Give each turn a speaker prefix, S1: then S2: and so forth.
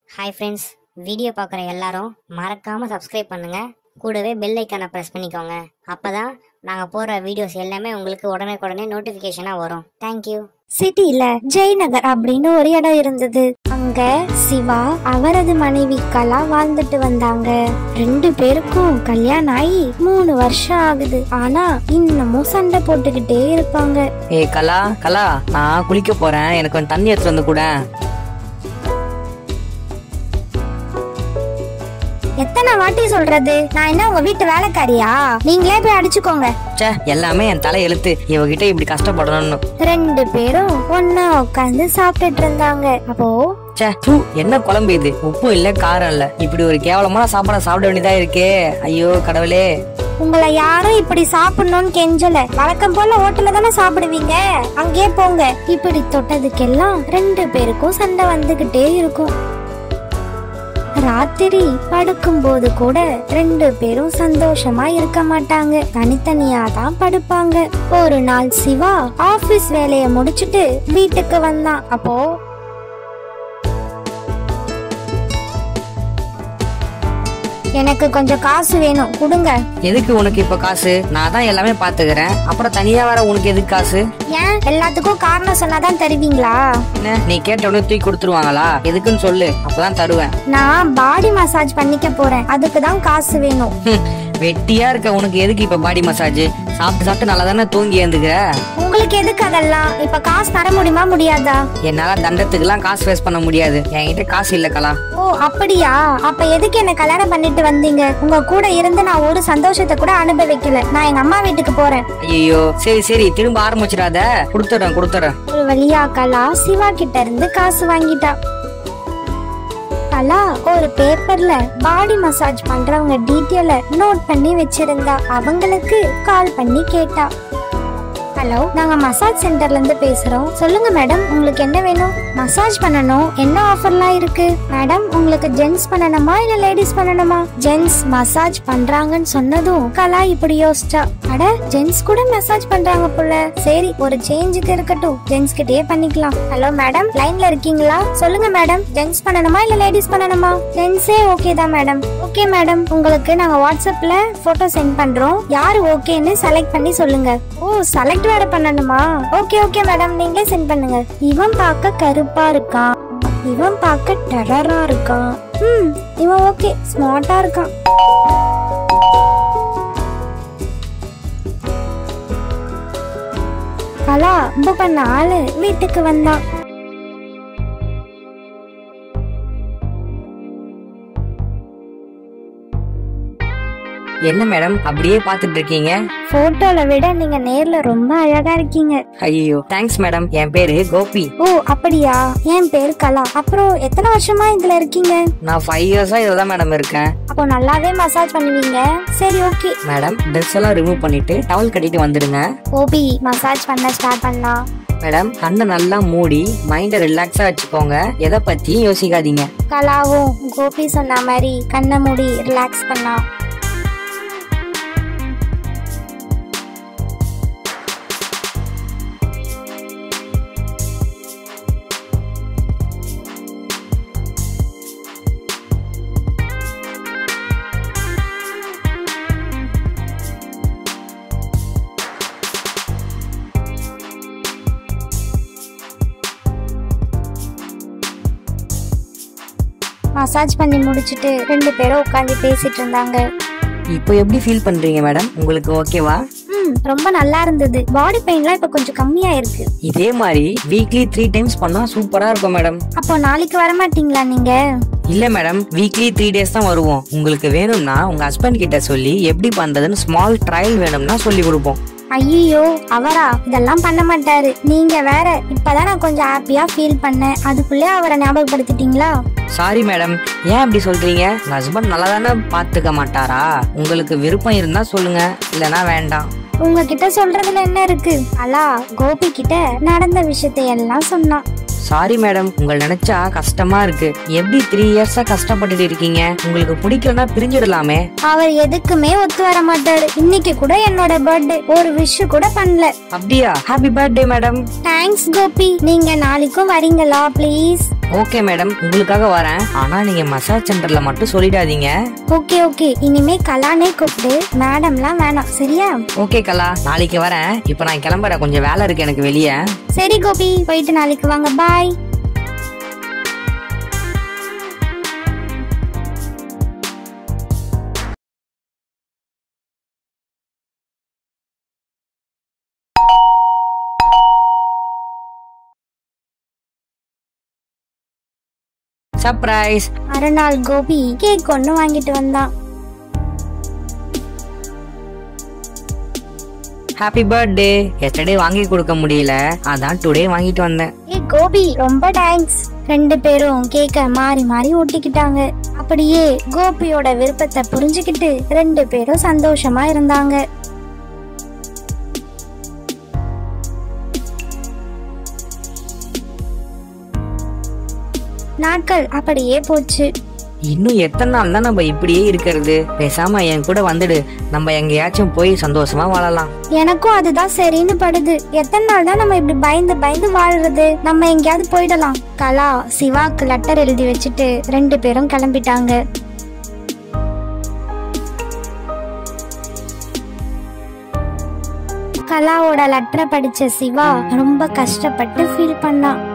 S1: hi friends video பார்க்குற எல்லாரும் மறக்காம சப்ஸ்கிரைப் பண்ணுங்க கூடவே பெல் ஐக்கானை ப்ரெஸ் பண்ணிக்கோங்க அப்பதான் நாங்கள் போடுற வீடியோஸ் எல்லாமே உங்களுக்கு உடனே நோட்டிஃபிகேஷனாக வரும் தேங்க்யூ
S2: சிட்டில ஜெயநகர் அப்படின்னு ஒரு இடம் இருந்தது அங்க சிவா அவரது மனைவி கலா வாழ்ந்துட்டு வந்தாங்க ரெண்டு பேருக்கும் கல்யாணம் ஆகி மூணு வருஷம் ஆகுது ஆனா இன்னமும் சண்டை போட்டுக்கிட்டே இருப்பாங்க
S3: ஏய் கலா கலா நான் குளிக்க போறேன் எனக்கு கொஞ்சம் தண்ணி எடுத்து வந்து கூட
S2: எத்தனை வாட்டி சொல்றது நான் என்ன உங்க வீட்டு வேலைக்காரியா நீங்களே போய் அடிச்சுக்கோங்க
S3: ச்சே எல்லாமே என் தலை எழுத்து இவகிட்ட இப்படி கஷ்டப்படணும்னு
S2: ரெண்டு பேரும் ஒன்னா உட்காந்து சாப்பிட்டுட்டு இருந்தாங்க அப்போ
S3: ச்சே தூ என்ன குழம்பு இது உப்பும் இல்ல காரம் இல்ல இப்படி ஒரு கேவலமான சாப்பாடை சாப்பிட வேண்டியதா இருக்கே ஐயோ கடவுளே
S2: உங்களை யாரும் இப்படி சாப்பிடணும்னு கெஞ்சல வழக்கம் போல ஹோட்டல்ல தானே சாப்பிடுவீங்க அங்கேயே போங்க இப்படி தொட்டதுக்கெல்லாம் ரெண்டு பேருக்கும் சண்டை வந்துகிட்டே இருக்கும் ராத்திரி படுக்கும்போது கூட ரெண்டு பேரும் சந்தோஷமா இருக்க மாட்டாங்க தனித்தனியா தான் படுப்பாங்க ஒரு நாள் சிவா ஆபீஸ் வேலைய முடிச்சிட்டு வீட்டுக்கு வந்தான் அப்போ எனக்கு கொஞ்சம் காசு வேணும் கொடுங்க
S3: எதுக்கு உனக்கு இப்ப காசு நான் தான் எல்லாமே பாத்துக்கிறேன் அப்புறம் தனியா வர உனக்கு எதுக்கு காசு
S2: ஏன் எல்லாத்துக்கும் காரணம் சொன்னாதான் தருவீங்களா
S3: என்ன நீ கேட்ட உடனே தூக்கி கொடுத்துருவாங்களா எதுக்குன்னு சொல்லு அப்பதான் தருவேன்
S2: நான் பாடி மசாஜ் பண்ணிக்க போறேன் அதுக்கு தான் காசு வேணும்
S3: ஹம், வெட்டியா இருக்க உனக்கு எதுக்கு இப்ப பாடி மசாஜ் சாப்பிட்டு சாப்பிட்டு நல்லா தானே தூங்கி எழுந்துக்கிற
S2: உங்களுக்கு எதுக்கு அதெல்லாம் இப்ப காசு தர முடியுமா முடியாதா
S3: என்னால தண்டத்துக்குலாம் காசு வேஸ்ட் பண்ண முடியாது என்கிட்ட காசு இல்ல கலா
S2: ஓ அப்படியா அப்ப எதுக்கு என்ன கல்யாணம் பண்ணிட்டு வந்தீங்க உங்க கூட இருந்து நான் ஒரு சந்தோஷத்தை கூட அனுபவிக்கல நான் எங்க அம்மா வீட்டுக்கு போறேன்
S3: ஐயோ சரி சரி திரும்ப ஆரம்பிச்சிடாத கொடுத்துறேன் கொடுத்துறேன்
S2: ஒரு வழியா கலா சிவா கிட்ட இருந்து காசு வாங்கிட்டா கலா ஒரு பேப்பர்ல பாடி மசாஜ் பண்றவங்க டீட்டெயில நோட் பண்ணி வச்சிருந்தா அவங்களுக்கு கால் பண்ணி கேட்டா ஹலோ நாங்க மசாஜ் சென்டர்ல இருந்து பேசுறோம் சொல்லுங்க மேடம் உங்களுக்கு என்ன வேணும் மசாஜ் பண்ணணும் என்ன ஆஃபர்லாம் இருக்கு மேடம் உங்களுக்கு ஜென்ஸ் பண்ணணுமா இல்ல லேடிஸ் பண்ணணுமா ஜென்ஸ் மசாஜ் பண்றாங்கன்னு சொன்னதும் கலா இப்படி யோசிச்சா அட ஜென்ஸ் கூட மசாஜ் பண்றாங்க போல சரி ஒரு சேஞ்சுக்கு இருக்கட்டும் ஜென்ஸ் கிட்டயே பண்ணிக்கலாம் ஹலோ மேடம் லைன்ல இருக்கீங்களா சொல்லுங்க மேடம் ஜென்ஸ் பண்ணணுமா இல்ல லேடிஸ் பண்ணணுமா ஜென்ஸே ஓகே தான் மேடம் ஓகே மேடம் உங்களுக்கு நாங்க வாட்ஸ்அப்ல போட்டோ சென்ட் பண்றோம் யாரு ஓகேன்னு செலக்ட் பண்ணி சொல்லுங்க ஓ செலக்ட் வேற பண்ணணுமா ஓகே ஓகே மேடம் நீங்களே சென்ட் பண்ணுங்க இவன் பார்க்க கருப்பா இருக்கான் இவன் பார்க்க டெரரா இருக்கான் ம் இவன் ஓகே ஸ்மார்ட்டா இருக்கான் கலா புக் பண்ண ஆளு வீட்டுக்கு வந்தான்
S3: என்ன மேடம் அப்படியே பாத்துட்டு இருக்கீங்க
S2: போட்டோல விட நீங்க நேர்ல ரொம்ப அழகா இருக்கீங்க
S3: ஐயோ தேங்க்ஸ் மேடம் என் பேரு கோபி
S2: ஓ அப்படியா என் பேர் கலா அப்புறம் எத்தனை வருஷமா இதுல இருக்கீங்க
S3: நான் ஃபைவ் இயர்ஸா இதுல தான் மேடம் இருக்கேன்
S2: அப்போ நல்லாவே மசாஜ் பண்ணுவீங்க சரி ஓகே
S3: மேடம் ட்ரெஸ் எல்லாம் ரிமூவ் பண்ணிட்டு டவல் கட்டிட்டு வந்துடுங்க
S2: ஓபி மசாஜ் பண்ண ஸ்டார்ட் பண்ணலாம்
S3: மேடம் கண்ணை நல்லா மூடி மைண்டை ரிலாக்ஸா வச்சுக்கோங்க எதை பத்தியும் யோசிக்காதீங்க
S2: கலாவும் கோபி சொன்ன மாதிரி கண்ணை மூடி ரிலாக்ஸ் பண்ணா மசாஜ் பண்ணி முடிச்சிட்டு ரெண்டு பேரும் உட்காந்து பேசிட்டு இருந்தாங்க
S3: இப்போ எப்படி ஃபீல் பண்றீங்க மேடம் உங்களுக்கு ஓகேவா
S2: ம் ரொம்ப நல்லா இருந்தது பாடி பெயின்லாம் இப்ப கொஞ்சம் கம்மியா இருக்கு
S3: இதே மாதிரி வீக்லி த்ரீ டைம்ஸ் பண்ணா சூப்பரா இருக்கும் மேடம்
S2: அப்போ நாளைக்கு வர மாட்டீங்களா நீங்க
S3: இல்ல மேடம் வீக்லி த்ரீ டேஸ் தான் வருவோம் உங்களுக்கு வேணும்னா உங்க ஹஸ்பண்ட் கிட்ட சொல்லி எப்படி பண்றதுன்னு ஸ்மால் ட்ரையல் வேணும்னா சொல்லி கொடுப்போம்
S2: ஐயோ அவரா இதெல்லாம் பண்ண மாட்டாரு நீங்க வேற இப்பதான் நான் கொஞ்சம் ஹாப்பியா ஃபீல் பண்ணேன் அதுக்குள்ளே அவரை ஞாபகப்படுத்திட்டீங்களா
S3: சாரி மேடம் ஏன் இப்படி சொல்றீங்க உங்க ஹஸ்பண்ட் நல்லா தானே பாத்துக்க மாட்டாரா உங்களுக்கு விருப்பம் இருந்தா சொல்லுங்க இல்லனா வேண்டாம்
S2: உங்ககிட்ட சொல்றதுல என்ன இருக்கு அலா கோபி கிட்ட நடந்த விஷயத்தை எல்லாம் சொன்னான்
S3: சாரி மேடம் உங்களை நினைச்சா கஷ்டமா இருக்கு எப்படி த்ரீ இயர்ஸா கஷ்டப்பட்டுட்டு இருக்கீங்க உங்களுக்கு பிடிக்கலன்னா பிரிஞ்சிடலாமே
S2: அவர் எதுக்குமே ஒத்து வர மாட்டாரு இன்னைக்கு கூட என்னோட பர்த்டே ஒரு விஷ் கூட பண்ணல
S3: அப்படியா happy birthday madam
S2: thanks Gopi நீங்க நாளைக்கும் வரீங்களா ப்ளீஸ்
S3: ஓகே மேடம் உங்களுக்காக வரேன் ஆனா நீங்க மசாஜ் சென்டர்ல மட்டும் சொல்லிடாதீங்க
S2: ஓகே ஓகே இனிமே கலானே கூப்பிட்டு மேடம்லாம் வேணாம் சரியா
S3: ஓகே கலா நாளைக்கு வரேன் இப்போ நான் கிளம்புறேன் கொஞ்சம் வேலை இருக்கு எனக்கு வெளியே
S2: சரி கோபி போயிட்டு நாளைக்கு வாங்க பாய்
S3: சர்ப்ரைஸ்
S2: மறுநாள் கோபி கேக் ஒன்று வாங்கிட்டு வந்தான்
S3: ஹாப்பி பர்த்டே எஸ்டர்டே வாங்கி கொடுக்க முடியல அதான் டுடே வாங்கிட்டு வந்தேன்
S2: ஏ கோபி ரொம்ப தேங்க்ஸ் ரெண்டு பேரும் கேக்க மாறி மாறி ஒட்டிக்கிட்டாங்க அப்படியே கோபியோட விருப்பத்தை புரிஞ்சுக்கிட்டு ரெண்டு பேரும் சந்தோஷமா இருந்தாங்க நாட்கள் அப்படியே போச்சு
S3: இன்னும் எத்தனை நாள் தான் நம்ம இப்படியே இருக்கிறது பேசாம என் கூட வந்துடு நம்ம எங்கேயாச்சும் போய் சந்தோஷமா வாழலாம்
S2: எனக்கும் அதுதான் சரின்னு படுது எத்தனை நாள் தான் நம்ம இப்படி பயந்து பயந்து வாழ்றது நம்ம எங்கேயாவது போயிடலாம் கலா சிவாக்கு லெட்டர் எழுதி வச்சுட்டு ரெண்டு பேரும் கிளம்பிட்டாங்க கலாவோட லெட்டரை படிச்ச சிவா ரொம்ப கஷ்டப்பட்டு ஃபீல் பண்ணான்